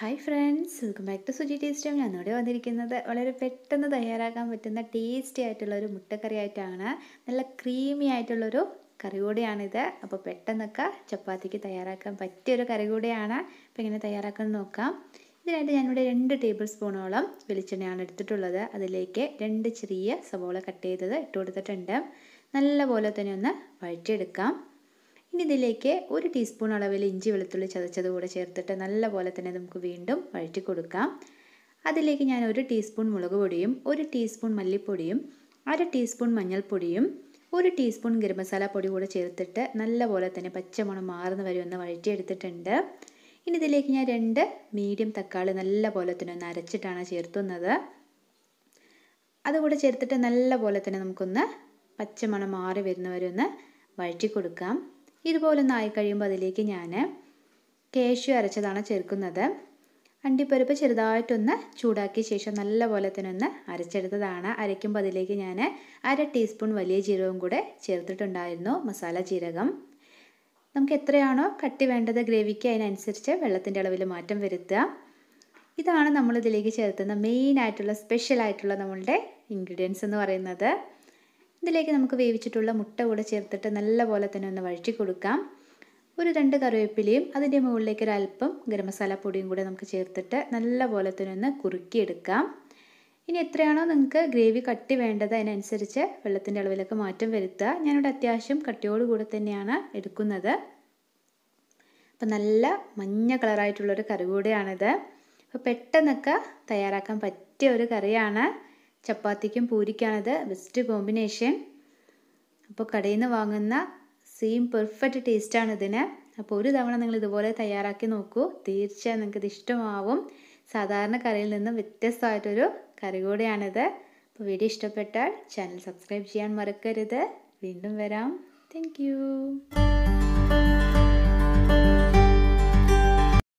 hi friends welcome back to Suji taste time ഞാനിവിടെ വന്നിരിക്കുന്നത് വളരെ പെട്ടെന്ന് തയ്യാറാക്കാൻ പറ്റുന്ന ടേസ്റ്റി ആയിട്ടുള്ള ഒരു മുട്ടക്കറി ആയിട്ടാണ് നല്ല ക്രീമി ആയിട്ടുള്ളൊരു കറി കൂടിയാണിത് അപ്പോൾ പെട്ടെന്നൊക്കെ ചപ്പാത്തിക്ക് തയ്യാറാക്കാൻ പറ്റിയൊരു കറി കൂടിയാണ് അപ്പോൾ എങ്ങനെ തയ്യാറാക്കാൻ നോക്കാം ഇതിനായിട്ട് ഞാനിവിടെ രണ്ട് ടേബിൾ സ്പൂണോളം വെളിച്ചെണ്ണയാണ് എടുത്തിട്ടുള്ളത് അതിലേക്ക് രണ്ട് ചെറിയ സവോള കട്ട് ചെയ്തത് ഇട്ട് കൊടുത്തിട്ടുണ്ട് നല്ലപോലെ തന്നെ ഒന്ന് വഴറ്റിയെടുക്കാം ഇനി ഇതിലേക്ക് ഒരു ടീസ്പൂൺ അളവിൽ ഇഞ്ചി വെളുത്തുള്ളി ചതച്ചത് കൂടെ ചേർത്തിട്ട് നല്ലപോലെ തന്നെ നമുക്ക് വീണ്ടും വഴറ്റി കൊടുക്കാം അതിലേക്ക് ഞാൻ ഒരു ടീസ്പൂൺ മുളക് പൊടിയും ഒരു ടീസ്പൂൺ മല്ലിപ്പൊടിയും അര ടീസ്പൂൺ മഞ്ഞൾപ്പൊടിയും ഒരു ടീസ്പൂൺ ഗരം മസാല പൊടി കൂടെ ചേർത്തിട്ട് നല്ലപോലെ തന്നെ പച്ചമണം മാറുന്ന വരെ ഒന്ന് വഴറ്റിയെടുത്തിട്ടുണ്ട് ഇനി ഇതിലേക്ക് ഞാൻ രണ്ട് മീഡിയം തക്കാളി നല്ലപോലെ തന്നെ ഒന്ന് അരച്ചിട്ടാണ് ചേർത്തുന്നത് അതുകൂടെ ചേർത്തിട്ട് നല്ലപോലെ തന്നെ നമുക്കൊന്ന് പച്ചമണം മാറി വരുന്നവരെ ഒന്ന് വഴറ്റി കൊടുക്കാം ഇതുപോലെ ഒന്ന് ആയി കഴിയുമ്പോൾ അതിലേക്ക് ഞാൻ കേശു അരച്ചതാണ് ചേർക്കുന്നത് അണ്ടിപ്പരിപ്പ് ചെറുതായിട്ടൊന്ന് ചൂടാക്കിയ ശേഷം നല്ലപോലെ തന്നെ ഒന്ന് അരച്ചെടുത്തതാണ് അരയ്ക്കുമ്പോൾ അതിലേക്ക് ഞാൻ അര ടീസ്പൂൺ വലിയ ജീരകവും കൂടെ ചേർത്തിട്ടുണ്ടായിരുന്നു മസാല ജീരകം നമുക്ക് എത്രയാണോ കട്ടി വേണ്ടത് ഗ്രേവിക്ക് അതിനനുസരിച്ച് വെള്ളത്തിൻ്റെ അളവിൽ മാറ്റം വരുത്തുക ഇതാണ് നമ്മളിതിലേക്ക് ചേർത്തുന്ന മെയിൻ ആയിട്ടുള്ള സ്പെഷ്യൽ ആയിട്ടുള്ള നമ്മളുടെ ഇൻഗ്രീഡിയൻസ് എന്ന് പറയുന്നത് ഇതിലേക്ക് നമുക്ക് വേവിച്ചിട്ടുള്ള മുട്ട കൂടെ ചേർത്തിട്ട് നല്ലപോലെ തന്നെ ഒന്ന് വഴറ്റി കൊടുക്കാം ഒരു രണ്ട് കറിവേപ്പിലയും അതിൻ്റെ മുകളിലേക്ക് ഒരു അല്പം ഗരം മസാല പൊടിയും കൂടെ നമുക്ക് ചേർത്തിട്ട് നല്ലപോലെ തന്നെ ഒന്ന് കുറുക്കിയെടുക്കാം ഇനി എത്രയാണോ നിങ്ങൾക്ക് ഗ്രേവി കട്ടി വേണ്ടത് അതിനനുസരിച്ച് വെള്ളത്തിൻ്റെ അളവിലൊക്കെ മാറ്റം വരുത്തുക ഞാനിവിടെ അത്യാവശ്യം കട്ടിയോട് കൂടെ തന്നെയാണ് എടുക്കുന്നത് അപ്പം നല്ല മഞ്ഞ കളറായിട്ടുള്ളൊരു കറി കൂടെയാണിത് അപ്പോൾ പെട്ടെന്നൊക്കെ തയ്യാറാക്കാൻ പറ്റിയ ഒരു കറിയാണ് ചപ്പാത്തിക്കും പൂരിക്കാണിത് ബെസ്റ്റ് കോമ്പിനേഷൻ അപ്പോൾ കടയിൽ നിന്ന് വാങ്ങുന്ന സെയിം പെർഫെക്റ്റ് ടേസ്റ്റാണ് ഇതിന് അപ്പോൾ ഒരു തവണ നിങ്ങൾ ഇതുപോലെ തയ്യാറാക്കി നോക്കൂ തീർച്ചയായും നിങ്ങൾക്ക് ഇത് ഇഷ്ടമാവും സാധാരണ കറിയിൽ നിന്ന് വ്യത്യസ്തമായിട്ടൊരു കറി കൂടിയാണിത് അപ്പോൾ വീഡിയോ ഇഷ്ടപ്പെട്ടാൽ ചാനൽ സബ്സ്ക്രൈബ് ചെയ്യാൻ മറക്കരുത് വീണ്ടും വരാം താങ്ക്